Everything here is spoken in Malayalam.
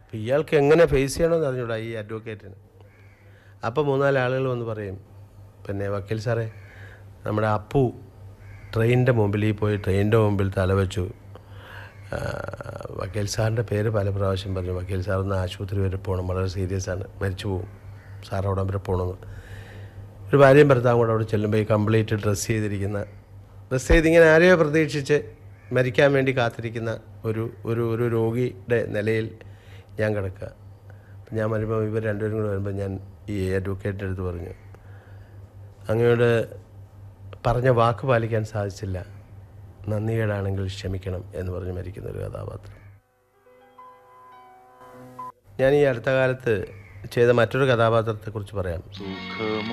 അപ്പം ഇയാൾക്ക് എങ്ങനെ ഫേസ് ചെയ്യണമെന്ന് അറിഞ്ഞൂടാ ഈ അഡ്വക്കേറ്റിന് അപ്പോൾ മൂന്നാല് ആളുകൾ വന്ന് പറയും പിന്നെ വക്കീൽ സാറേ നമ്മുടെ അപ്പു ട്രെയിനിൻ്റെ മുമ്പിൽ ഈ പോയി ട്രെയിനിൻ്റെ മുമ്പിൽ തലവെച്ചു ആ, വക്കീൽ സാറിൻ്റെ പേര് പല പ്രാവശ്യം പറഞ്ഞു വക്കീൽ സാർ ഒന്ന് ആശുപത്രി വരെ പോകണം വളരെ സീരിയസ് ആണ് മരിച്ചു പോകും സാർ അവിടെ വരെ പോകണമെന്ന് ഒരു ഭാര്യയും ഭർത്താവും കൂടെ അവിടെ ചെല്ലുമ്പോൾ ഈ കംപ്ലീറ്റ് ഡ്രസ്സ് ചെയ്തിരിക്കുന്ന ഡ്രസ്സ് ചെയ്ത് ഇങ്ങനെ ആരെയോ പ്രതീക്ഷിച്ച് മരിക്കാൻ വേണ്ടി കാത്തിരിക്കുന്ന ഒരു ഒരു ഒരു രോഗിയുടെ നിലയിൽ ഞാൻ കിടക്കുക അപ്പം ഞാൻ വരുമ്പോൾ ഇവർ രണ്ടുപേരും കൂടെ വരുമ്പോൾ ഞാൻ ഈ അഡ്വക്കേറ്റിൻ്റെ അടുത്ത് പറഞ്ഞു അങ്ങയോട് പറഞ്ഞ വാക്ക് പാലിക്കാൻ സാധിച്ചില്ല നന്ദികേടാണെങ്കിൽ ക്ഷമിക്കണം എന്ന് പറഞ്ഞ് മരിക്കുന്ന ഒരു കഥാപാത്രം ഞാൻ ഈ അടുത്ത കാലത്ത് ചെയ്ത മറ്റൊരു കഥാപാത്രത്തെക്കുറിച്ച് പറയാം